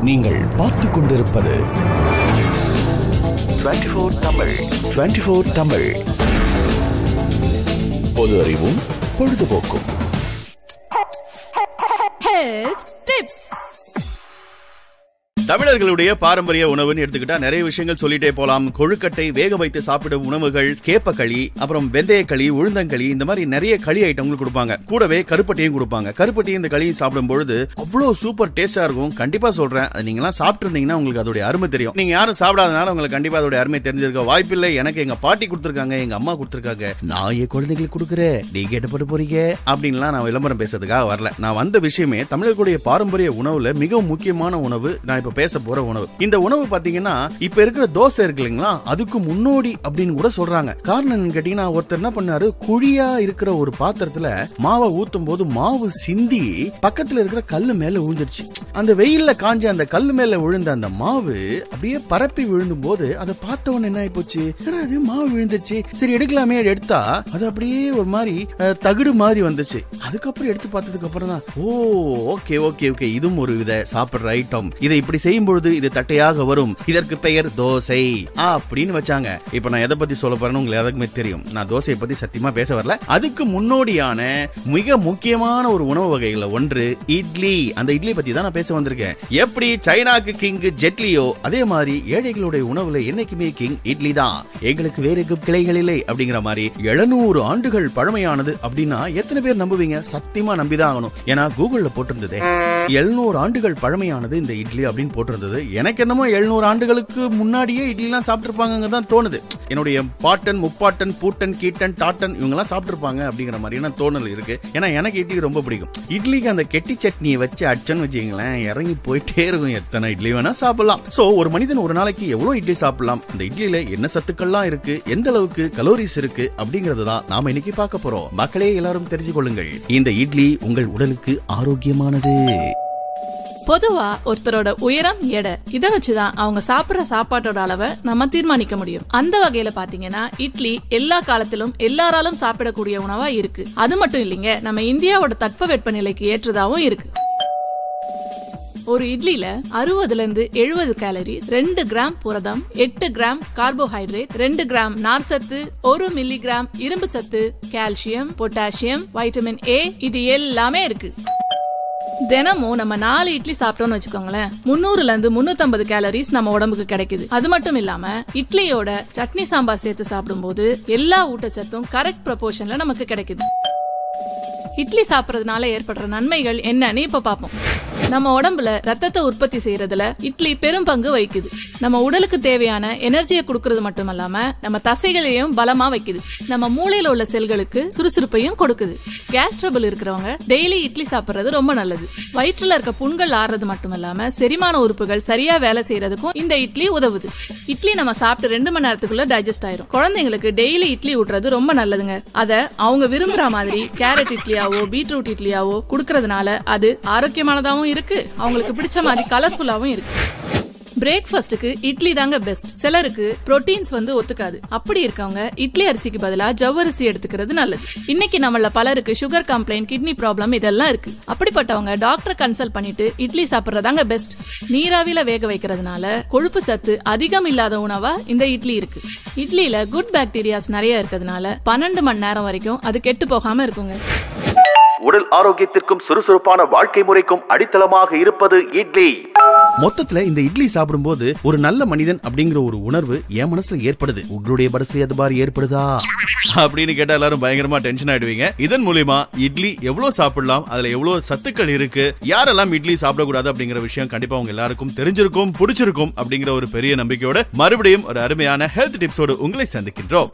நீங்கள் பார்த்துக் கொண்டிருப்பது 24 தமிழ் 24 தமிழ் பொது அறிவும் பொழுதுபோக்கும் Health tips. தமிழர்களுடைய பாரம்பரிய உணவுன்னு எடுத்துக்கிட்டா நிறைய விஷயங்கள் சொல்லிட்டே போலாம் கொழுக்கட்டை வேக வைத்து சாப்பிடும் உணவுகள் கேப்பக்களி அப்புறம் வெந்தயக்களி உளுந்தங்களி இந்த மாதிரி நிறைய களி ஐட்டங்கள் கொடுப்பாங்க கூடவே கருப்பட்டியும் கொடுப்பாங்க கருப்பட்டியும் இந்த களியும் சாப்பிடும் பொழுது அவ்வளவு சூப்பர் டேஸ்டா இருக்கும் கண்டிப்பா சொல்றேன் அது நீங்க எல்லாம் சாப்பிட்டு இருந்தீங்கன்னா உங்களுக்கு அதோட அருமை தெரியும் நீங்க யாரும் சாப்பிடாதனால உங்களுக்கு கண்டிப்பா அதோட அருமை தெரிஞ்சிருக்க வாய்ப்பில்லை எனக்கு எங்க பாட்டி கொடுத்துருக்காங்க எங்க அம்மா கொடுத்துருக்காங்க நான் என் குழந்தைங்களுக்கு கொடுக்குறேன் நீ கேட்டப்பட்டு போறீங்க அப்படின்லாம் நான் விளம்பரம் பேசுறதுக்காக வரல நான் வந்த விஷயமே தமிழர்களுடைய பாரம்பரிய உணவுல மிகவும் முக்கியமான உணவு நான் இப்ப பேச போற உணவு இந்த உணவு பாத்தீங்கன்னா இப்ப இருக்கிற தோசை இருக்கு இல்லைங்களா அதுக்கு முன்னோடி அப்படின்னு கூட சொல்றாங்க காரணம் என்னன்னு கேட்டீங்கன்னா ஒருத்தர் என்ன பண்ணாரு குழியா இருக்கிற ஒரு பாத்திரத்துல மாவை ஊத்தும் போது மாவு சிந்தி பக்கத்துல இருக்கிற கல்லு மேல விழுந்துருச்சு அந்த வெயில்ல காஞ்ச அந்த கல்லு மேல விழுந்த அந்த மாவு அப்படியே பரப்பி விழுந்தும் போது அதை பார்த்த உடனே என்ன ஆயி போச்சு என்னடா அது மாவு விழுந்துருச்சு சரி எடுக்கலாமே எடுத்தா அது அப்படியே ஒரு மாதிரி அஹ், தகுடு மாதிரி வந்துச்சு அதுக்கப்புறம் எடுத்து பார்த்ததுக்கு அப்புறம் தான் ஓ ஓகே ஓகே ஓகே இதுவும் ஒரு வித சாப்பிடுற ஐட்டம் இதை இப்படி செய்யும் பொழுது இது தட்டையாக வரும் இதற்கு பெயர் தோசை அப்படின்னு வச்சாங்க இப்ப நான் எதை பத்தி சொல்ல போறேன்னு உங்களுக்கு எதுக்குமே தெரியும் நான் தோசையை பத்தி சத்தியமா பேச வரல அதுக்கு முன்னோடியான மிக முக்கியமான ஒரு உணவு வகைகள ஒன்று இட்லி அந்த இட்லி பத்தி தான் நான் பேச வந்திருக்கேன் எப்படி சைனாக்கு கிங் ஜெட்லியோ அதே மாதிரி ஏழைகளுடைய உணவுல என்னைக்குமே கிங் இட்லி தான் எங்களுக்கு வேற எங்கும் கிளைகள் இல்லை அப்படிங்கிற மாதிரி எழுநூறு ஆண்டுகள் பழமையானது அப்படின்னா எத்தனை பேர் நம்புவீங்க சத்தியமா நம்பிதான் ஆகணும் ஏன்னா கூகுள்ல போட்டிருந்ததே எழுநூறு ஆண்டுகள் பழமையானது இந்த இட்லி அப்படின்னு போட்டிருந்தது எனக்கு என்னமோ எழுநூறு ஆண்டுகளுக்கு முன்னாடியே இட்லி எல்லாம் சாப்பிட்டுருப்பாங்க தான் தோணுது என்னுடைய பாட்டன் முப்பாட்டன் பூட்டன் கீட்டன் டாட்டன் இவங்க எல்லாம் சாப்பிட்டுருப்பாங்க அப்படிங்கிற மாதிரியான தோணல் இருக்கு ஏன்னா எனக்கு இட்லி ரொம்ப பிடிக்கும் இட்லிக்கு அந்த கெட்டி சட்னியை வச்சு அச்சன்னு வச்சுங்களேன் இறங்கி போயிட்டே இருக்கும் எத்தனை இட்லி வேணா சாப்பிடலாம் சோ ஒரு மனிதன் ஒரு நாளைக்கு எவ்வளவு இட்லி சாப்பிடலாம் அந்த இட்லியில என்ன சத்துக்கள்லாம் இருக்கு எந்த அளவுக்கு கலோரிஸ் இருக்கு அப்படிங்கறது தான் நாம இன்னைக்கு பார்க்க போறோம் மக்களே எல்லாரும் தெரிஞ்சு கொள்ளுங்கள் இந்த இட்லி உங்கள் உடலுக்கு ஆரோக்கியமானது பொதுவா ஒருத்தரோட உயரம் எடை இதை வச்சுதான் அவங்க சாப்பிடுற சாப்பாட்டோட அளவை நம்ம தீர்மானிக்க முடியும் அந்த வகையில பாத்தீங்கன்னா இட்லி எல்லா காலத்திலும் எல்லாராலும் சாப்பிடக்கூடிய உணவா இருக்கு அது மட்டும் இல்லைங்க நம்ம இந்தியாவோட தட்ப நிலைக்கு ஏற்றதாவும் இருக்கு ஒரு இட்லில அறுபதுல இருந்து எழுபது கேலரிஸ் ரெண்டு கிராம் புரதம் எட்டு கிராம் கார்போஹைட்ரேட் ரெண்டு கிராம் நார்சத்து ஒரு மில்லிகிராம் இரும்பு சத்து கால்சியம் பொட்டாசியம் வைட்டமின் ஏ இது எல்லாமே இருக்கு தினமும் நம்ம நாலு இட்லி சாப்பிட்டோம்னு வச்சுக்கோங்களேன் முந்நூறுல இருந்து முன்னூத்தம்பது கேலரிஸ் நம்ம உடம்புக்கு கிடைக்குது அது மட்டும் இல்லாம இட்லியோட சட்னி சாம்பார் சேர்த்து சாப்பிடும்போது எல்லா ஊட்டச்சத்தும் கரெக்ட் ப்ரொபோர்ஷன்ல நமக்கு கிடைக்குது இட்லி சாப்பிடறதுனால ஏற்படுற நன்மைகள் என்னன்னு இப்ப பாப்போம் நம்ம உடம்புல ரத்தத்தை உற்பத்தி செய்யறதுல இட்லி பெரும் பங்கு வகிக்குது நம்ம உடலுக்கு தேவையான எனர்ஜியை கொடுக்கறது மட்டும் இல்லாம நம்ம தசைகளையும் பலமா வைக்குது நம்ம மூளையில உள்ள செல்களுக்கு சுறுசுறுப்பையும் கொடுக்குது கேஸ் ட்ரபிள் இருக்கிறவங்க டெய்லி இட்லி சாப்பிடுறது ரொம்ப நல்லது வயிற்றுல இருக்க புண்கள் ஆறுறது மட்டும் இல்லாம செரிமான உறுப்புகள் சரியா வேலை செய்யறதுக்கும் இந்த இட்லி உதவுது இட்லி நம்ம சாப்பிட்டு ரெண்டு மணி நேரத்துக்குள்ள டைஜஸ்ட் ஆயிரும் குழந்தைங்களுக்கு டெய்லி இட்லி ஊட்டுறது ரொம்ப நல்லதுங்க அத அவங்க விரும்புற மாதிரி கேரட் இட்லியாவோ பீட்ரூட் இட்லியாவோ கொடுக்கறதுனால அது ஆரோக்கியமானதாவும் இருக்கு அவங்களுக்கு பிடிச்ச மாதிரி கலர்ஃபுல்லாவும் இருக்கு பிரேக்ஃபாஸ்ட்டுக்கு இட்லி தாங்க பெஸ்ட் சிலருக்கு புரோட்டீன்ஸ் வந்து ஒத்துக்காது அப்படி இருக்கவங்க இட்லி அரிசிக்கு பதிலா ஜவ்வரிசி எடுத்துக்கிறது நல்லது இன்னைக்கு நம்மள பலருக்கு சுகர் கம்ப்ளைண்ட் கிட்னி ப்ராப்ளம் இதெல்லாம் இருக்கு அப்படிப்பட்டவங்க டாக்டரை கன்சல்ட் பண்ணிட்டு இட்லி சாப்பிடுறதாங்க பெஸ்ட் நீராவில வேக வைக்கிறதுனால கொழுப்பு சத்து அதிகம் இல்லாத உணவா இந்த இட்லி இருக்கு இட்லியில குட் பாக்டீரியாஸ் நிறைய இருக்கிறதுனால பன்னெண்டு மணி நேரம் வரைக்கும் அது கெட்டு போகாம இருக்குங்க உடல் ஆரோக்கியத்திற்கும் சுறுசுறுப்பான வாழ்க்கை முறைக்கும் அடித்தளமாக இருப்பது இட்லி மொத்தத்துல இந்த இட்லி சாப்பிடும்போது ஒரு நல்ல மனிதன் அப்படிங்கிற ஒரு உணர்வு என் மனசுல ஏற்படுது உங்களுடைய மனசுல அது மாதிரி ஏற்படுதா அப்படின்னு கேட்டா எல்லாரும் பயங்கரமா டென்ஷன் ஆயிடுவீங்க இதன் மூலியமா இட்லி எவ்வளவு சாப்பிடலாம் அதுல எவ்வளவு சத்துக்கள் இருக்கு யாரெல்லாம் இட்லி சாப்பிடக்கூடாது அப்படிங்கிற விஷயம் கண்டிப்பா உங்க எல்லாருக்கும் தெரிஞ்சிருக்கும் பிடிச்சிருக்கும் அப்படிங்கிற ஒரு பெரிய நம்பிக்கையோட மறுபடியும் ஒரு அருமையான ஹெல்த் டிப்ஸோடு உங்களை சந்திக்கின்றோம்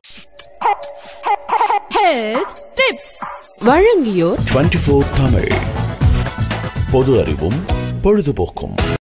Health tips. Twenty four Tamil பொது அறிவும் பொழுதுபோக்கும்